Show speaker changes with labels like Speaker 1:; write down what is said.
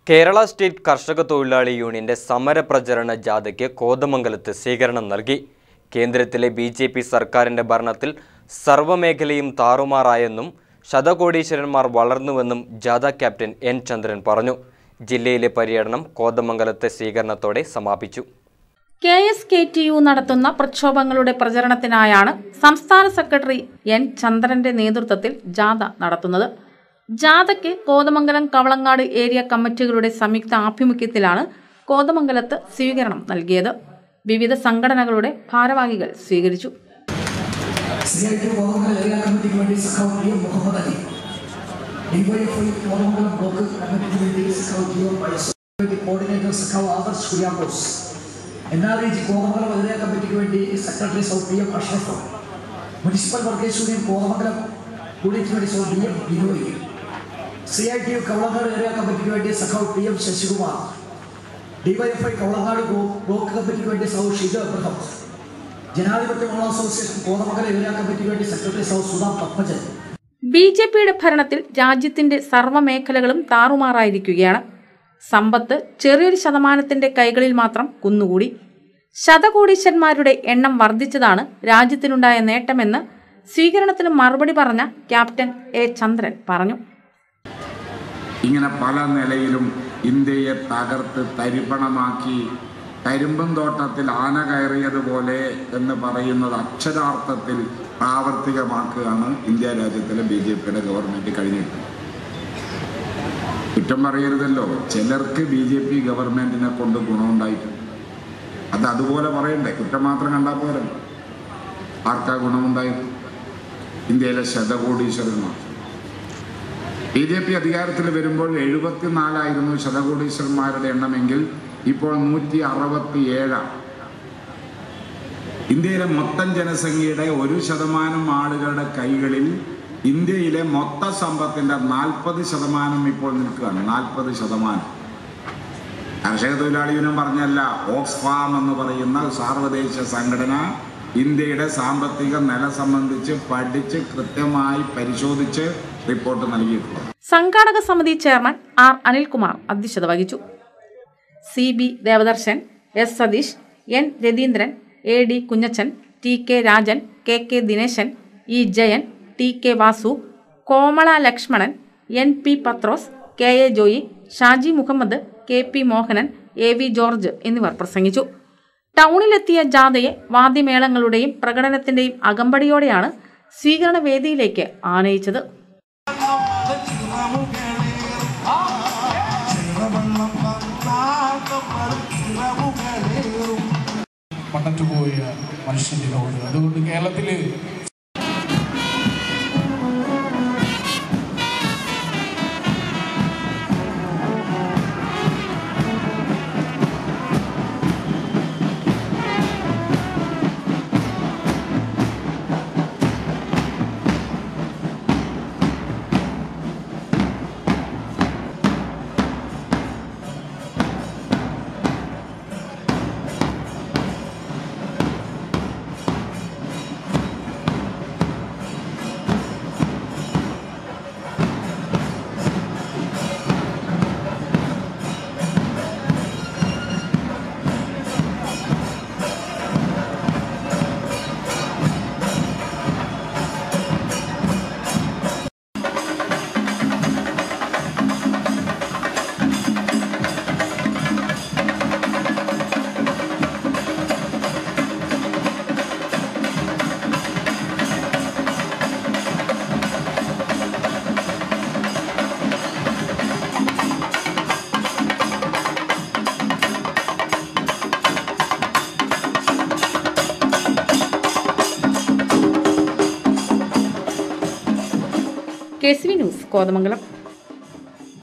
Speaker 1: Kerala state കർഷക തൊഴിലാളി യൂണിയന്റെ സമരപ്രചരണ ജാഥയ്ക്ക് കോതമംഗലത്ത് സ്വീകരണം നൽകി കേന്ദ്രത്തിലെ ബി ജെ പി സർക്കാരിന്റെ ഭരണത്തിൽ സർവ്വമേഖലയും താറുമാറായെന്നും ശതകോടീശ്വരന്മാർ വളർന്നുവെന്നും ജാഥ ക്യാപ്റ്റൻ എൻ ചന്ദ്രൻ പറഞ്ഞു ജില്ലയിലെ പര്യടനം കോതമംഗലത്തെ സ്വീകരണത്തോടെ സമാപിച്ചു
Speaker 2: K S K T U നടത്തുന്ന പ്രക്ഷോഭങ്ങളുടെ പ്രചരണത്തിനായാണ് സംസ്ഥാന സെക്രട്ടറി എൻ ചന്ദ്രന്റെ നേതൃത്വത്തിൽ ജാഥ നടത്തുന്നത് ജാഥയ്ക്ക് കോതമംഗലം കവളങ്ങാട് ഏരിയ കമ്മിറ്റികളുടെ സംയുക്ത ആഭിമുഖ്യത്തിലാണ് കോതമംഗലത്ത് സ്വീകരണം നൽകിയത് വിവിധ സംഘടനകളുടെ ഭാരവാഹികൾ സ്വീകരിച്ചു
Speaker 3: സിഐടി കോതമംഗലം ഏരിയ കമ്മിറ്റിക്ക് വേണ്ടി സഖാവ് P M Muhammad Ali DYFI Kothamangalam block കമ്മിറ്റിക്ക് വേണ്ടി സഖാവ് ടി എം വയസ്സ് കോർഡിനേറ്റർ സഖാവ് Adarsh Kuriakose N R E G Kothamangalam area കമ്മിറ്റിക്ക് വേണ്ടി സെക്രട്ടറി സൗ P M Ashraf municipal workers union Kothamangalam യൂണിറ്റിന് വേണ്ടി സൗ D M Binoy C I T U Kavalangad area കമ്മിറ്റിക്ക് വേണ്ടി സഖാവ് P M Sasikumar DYFI Kavalangad block കമ്മിറ്റിക്ക് വേണ്ടി സൗ ഷിജ അബ്രഹം ജനാധിപത്യ മഹിളാ അസോസിയേഷൻ കോതമംഗലം ഏരിയ കമ്മിറ്റിക്ക് വേണ്ടി സെക്രട്ടറി സൗ സുധാ പത്മജൻ
Speaker 2: ബി ജെ പിയുടെ ഭരണത്തിൽ രാജ്യത്തിന്റെ സർവ്വമേഖലകളും താറുമാറായിരിക്കുകയാണ് സമ്പത്ത് ചെറിയൊരു ശതമാനത്തിന്റെ കൈകളിൽ മാത്രം കുന്നുകൂടി ശതകോടീശ്വരന്മാരുടെ എണ്ണം വർദ്ധിച്ചതാണ് രാജ്യത്തിനുണ്ടായ നേട്ടമെന്ന് സ്വീകരണത്തിന് മറുപടി പറഞ്ഞ ക്യാപ്റ്റൻ എ ചന്ദ്രൻ പറഞ്ഞു
Speaker 4: ഇങ്ങനെ പല നിലയിലും ഇന്ത്യയെ തകർത്ത് തരിപ്പണമാക്കി കരിമ്പൻ തോട്ടത്തിൽ ആന കയറിയതുപോലെ എന്ന് പറയുന്നത് അക്ഷരാർത്ഥത്തിൽ പ്രാവർത്തികമാക്കുകയാണ് ഇന്ത്യ രാജ്യത്തിലെ ബി ജെ പിയുടെ ഗവൺമെന്റ് കഴിഞ്ഞിട്ട് കുറ്റം പറയരുതല്ലോ ചിലർക്ക് ബി ജെ പി ഗവൺമെന്റിനെ കൊണ്ട് ഗുണമുണ്ടായിട്ടുണ്ട് അത് അതുപോലെ പറയണ്ടേ കുറ്റം മാത്രം കണ്ടാൽ പോരെ ആർക്കാ ഗുണമുണ്ടായത് ഇന്ത്യയിലെ ശതകോടീശ്വരന്മാർ ബി ജെ പി അധികാരത്തിൽ വരുമ്പോൾ എഴുപത്തിനാലായിരുന്നു ശതകോടീശ്വരന്മാരുടെ എണ്ണമെങ്കിൽ ഇപ്പോൾ നൂറ്റി അറുപത്തി ഏഴാണ് ഇന്ത്യയിലെ മൊത്തം ജനസംഖ്യയുടെ ഒരു ശതമാനം ആളുകളുടെ കൈകളിൽ ഇന്ത്യയിലെ മൊത്ത സമ്പത്തിന്റെ നാൽപ്പത് ശതമാനം ഇപ്പോൾ നിൽക്കുകയാണ് നാൽപ്പത് ശതമാനം കർഷക തൊഴിലാളി യൂണിയൻ പറഞ്ഞല്ല ഓക്സ്ഫാം എന്ന് പറയുന്ന സാർവദേശീയ സംഘടന ഇന്ത്യയുടെ സാമ്പത്തിക നില സംബന്ധിച്ച് പഠിച്ച് കൃത്യമായി പരിശോധിച്ച് റിപ്പോർട്ട് നൽകിയിട്ടുള്ളത്
Speaker 2: സംഘാടക സമിതി ചെയർമാൻ ആർ അനിൽകുമാർ അധ്യക്ഷത വഹിച്ചു C B Devadarshan S Satheesh N Ratheendran A D Kunjachan T K Rajan K K Dineshan E Jayan T K Vasu Komala Lakshmanan N P Pathros K A Joy Shaji Muhammad K P Mohanan A V George എന്നിവർ പ്രസംഗിച്ചു ടൗണിലെത്തിയ ജാഥയെ വാദ്യമേളങ്ങളുടെയും പ്രകടനത്തിന്റെയും അകമ്പടിയോടെയാണ് സ്വീകരണ വേദിയിലേക്ക് ആനയിച്ചത്
Speaker 5: മണ്ണറ്റുപോയ മനുഷ്യൻ്റെ ലോഡ് അതുകൊണ്ട് കേരളത്തിൽ
Speaker 2: K C V news Kothamangalam